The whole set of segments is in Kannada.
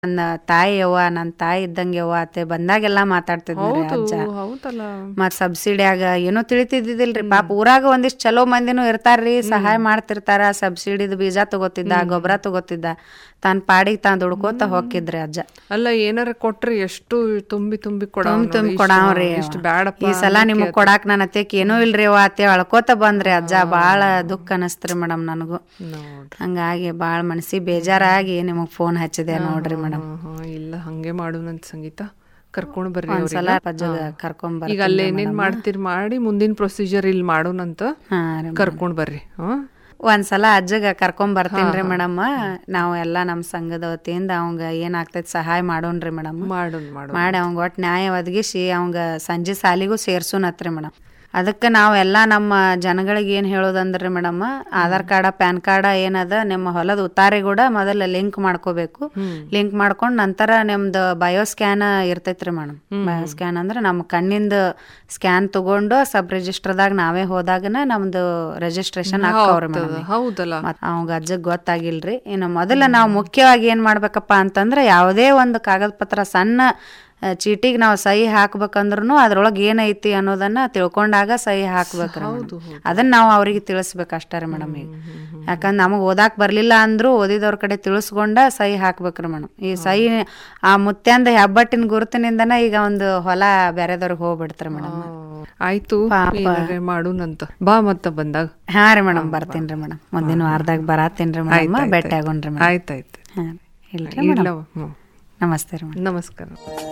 ನನ್ನ ತಾಯಿ ಯವ್ವ ನನ್ನ ತಾಯಿ ಇದ್ದಂಗೆ ಯವ್ವ ಅತ್ತೆ ಬಂದಾಗೆಲ್ಲ ಮಾತಾಡ್ತಿದ್ರಿ ಅಜ್ಜ ಹೌದಲ್ಲ ಮತ್ ಸಬ್ಸಿಡಿಯಾಗ ಏನೋ ತಿಳಿತಿದ್ದಿಲ್ರಿ ಪಾಪ ಊರಾಗ ಒಂದಿಷ್ಟ್ ಚಲೋ ಮಂದಿನೂ ಇರ್ತಾರ್ರಿ ಸಹಾಯ ಮಾಡ್ತಿರ್ತಾರ ಸಬ್ಸಿಡಿದ ಬೀಜ ತಗೋತಿದ್ದ ಗೊಬ್ಬರ ತಗೋತಿದ್ದ ತಾನ್ ಪಾಡಿಗೆ ತಾನ್ ದುಡ್ಕೋತ ಹೋಗಿದ್ರಿ ಅಜ್ಜ ಅಲ್ಲ ಏನಾರ ಕೊಟ್ರಿ ಎಷ್ಟು ತುಂಬಿ ತುಂಬಿ ಕೊಡ ತುಂಬ್ ತುಂಬ್ ಕೊಡಾವ್ರಿ ಎಷ್ಟು ಬ್ಯಾಡಪ್ಪ ಈ ಸಲ ನಿಮಗ್ ಕೊಡಾಕ್ ನನ್ನ ಅತ್ತೆಕ್ ಏನೂ ಇಲ್ರಿ ಅವ್ವ ಅತ್ತೆ ಅಳ್ಕೋತ ಬಂದ್ರಿ ಅಜ್ಜ ಬಾಳ ದುಃಖ ಅನಸ್ತ್ರಿ ಮೇಡಮ್ ನನಗೂ ನೋಡ್ರಿ ಹಂಗಾಗಿ ಬಾಳ ಮನಸ್ಸಿಗೆ ಬೇಜಾರಾಗಿ ನಿಮಗ್ ಫೋನ್ ಹಚ್ಚಿದೆ ನೋಡ್ರಿ ಮೇಡಮ್ ಹಾ, ಹಾ, ಇಲ್ಲ ಹಂಗೆ ಮಾಡೋಣಂತ ಸಂಗೀತ ಕರ್ಕೊಂಡ್ ಬರ್ರಿ ಒಂದ್ಸಲ ಅವ್ರಿಗೆ ಪಜ್ಜಗ ಕರ್ಕೊಂಡ್ ಈಗ ಅಲ್ಲಿ ಏನೇನ್ ಮಾಡ್ತೀರಿ ಮಾಡಿ ಮುಂದಿನ ಪ್ರೊಸೀಜರ್ ಇಲ್ಲಿ ಮಾಡೋಣಂತ ಹಾ ರೀ ಕರ್ಕೊಂಡ್ ಬರ್ರಿ ಹಾ ಒಂದ್ಸಲ ಅಜ್ಜಗ ಕರ್ಕೊಂಡ್ ಬರ್ತೀನ್ರಿ ಮೇಡಮ್ ನಾವು ಎಲ್ಲಾ ನಮ್ ಸಂಘದ ವತಿಯಿಂದ ಅವಂಗ ಏನಾಗ್ತೈತಿ ಸಹಾಯ ಮಾಡೋಣ್ರಿ ಮೇಡಮ್ ಮಾಡೋಣ ಮಾಡೋಣ ಮಾಡಿ ಅವಂಗ ಒಟ್ ನ್ಯಾಯ ಒದಗಿಸಿ ಅವಂಗ ಸಂಜೆ ಸಾಲಿಗೂ ಸೇರ್ಸುನತ್ರಿ ಮೇಡಮ್ ಅದಕ್ಕೆ ನಾವೆಲ್ಲ ನಮ್ಮ ಜನಗಳಿಗೆ ಏನು ಹೇಳೋದಂದ್ರಿ madam Aadhaar card PAN card ಏನದ ನಿಮ್ಮ ಹೊಲದ ಉತ್ತಾರಿ ಕೂಡ ಮೊದಲ ಲಿಂಕ್ ಮಾಡ್ಕೋಬೇಕು ಲಿಂಕ್ ಮಾಡ್ಕೊಂಡು ನಂತರ ನಿಮ್ದು ಬಯೋ ಸ್ಕ್ಯಾನ್ ಇರ್ತೈತ್ರಿ ಮೇಡಮ್ ಬಯೋ ಸ್ಕ್ಯಾನ್ ಅಂದ್ರೆ ನಮ್ಮ ಕಣ್ಣಿಂದ ಸ್ಕ್ಯಾನ್ ತಗೊಂಡು ಸಬ್ ರಿಜಿಸ್ಟರ್ದಾಗ ನಾವೇ ಹೋದಾಗನ ನಮ್ದು ರಿಜಿಸ್ಟ್ರೇಷನ್ ಹಾಕವ್ರಿ ಮೇಡಮ್ ಹೌದಲ್ಲ ಮತ್ ಅವಂಗ ಅಜ್ಜಗ್ ಗೊತ್ತಾಗಿಲ್ರಿ ಇನ್ನು ಮೊದಲ ನಾವು ಮುಖ್ಯವಾಗಿ ಏನ್ ಮಾಡ್ಬೇಕಪ್ಪ ಅಂತಂದ್ರೆ ಯಾವುದೇ ಒಂದು ಕಾಗದ ಪತ್ರ ಸಣ್ಣ ಚೀಟಿಗೆ ನಾವು ಸಹಿ ಹಾಕ್ಬೇಕಂದ್ರೂ ಅದ್ರೊಳಗೆ ಏನೈತಿ ಅನ್ನೋದನ್ನ ತಿಳ್ಕೊಂಡಾಗ ಸಹಿ ಹಾಕ್ಬೇಕ್ರಿ madam. ಅದನ್ನ ನಾವು ಅವ್ರಿಗೆ ತಿಳಿಸ್ಬೇಕು ಅಷ್ಟೇ ರೀ ಮೇಡಮ್ ಈಗ ಯಾಕಂದ್ರೆ ನಮಗೆ ಓದಾಕ್ ಬರ್ಲಿಲ್ಲ ಅಂದ್ರೂ ಓದಿದವ್ರ ಕಡೆ ತಿಳಿಸ್ಕೊಂಡ ಸಹಿ ಹಾಕ್ಬೇಕ್ರಿ ಮೇಡಮ್ ಈ ಸಹಿ ಆ ಮುತ್ಯಾಂದ ಹೆಬ್ಬಟ್ಟಿನ ಗುರುತಿನಿಂದನ ಈಗ ಒಂದು ಹೊಲ ಬೇರೆದವ್ರಿಗೆ ಹೋಗ್ಬಿಡ್ತಾರೆ ಮೇಡಮ್ ಆಯ್ತು ಏನಾರ ಮಾಡೋಣಂತ ಬಾ ಮತ್ತ ಬಂದಾಗ ಹಾ ರೀ ಮೇಡಮ್ ಬರ್ತೀನಿ ಮೇಡಮ್ ಮುಂದಿನ ವಾರದಾಗ ಬರಾತೀನಿ ಮೇಡಮ್ ಭೇಟಿ ಆಗೋಣ್ರಿ ಮೇಡಮ್ ಆಯ್ತಾಯ್ತು ಹಾ ಇಲ್ರಿ ಇಡ್ಲವ ಹ್ಮ್ ನಮಸ್ತೆ ರೀ ಮೇಡಮ್ ನಮಸ್ಕಾರ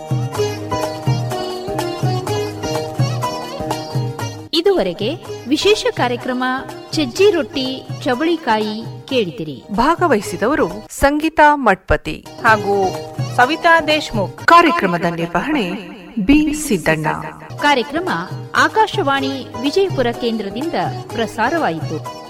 ಇದುವರೆಗೆ ವಿಶೇಷ ಕಾರ್ಯಕ್ರಮ ಸಜ್ಜಿ ರೊಟ್ಟಿ ಚವಳಿಕಾಯಿ ಕೇಳಿದಿರಿ ಭಾಗವಹಿಸಿದವರು ಸಂಗೀತಾ ಮಠಪತಿ ಹಾಗೂ ಸವಿತಾ ದೇಶ್ಮುಖ್ ಕಾರ್ಯಕ್ರಮದ ನಿರ್ವಹಣೆ ಬಿ ಸಿದ್ದಣ್ಣ ಕಾರ್ಯಕ್ರಮ ಆಕಾಶವಾಣಿ ವಿಜಯಪುರ ಕೇಂದ್ರದಿಂದ ಪ್ರಸಾರವಾಯಿತು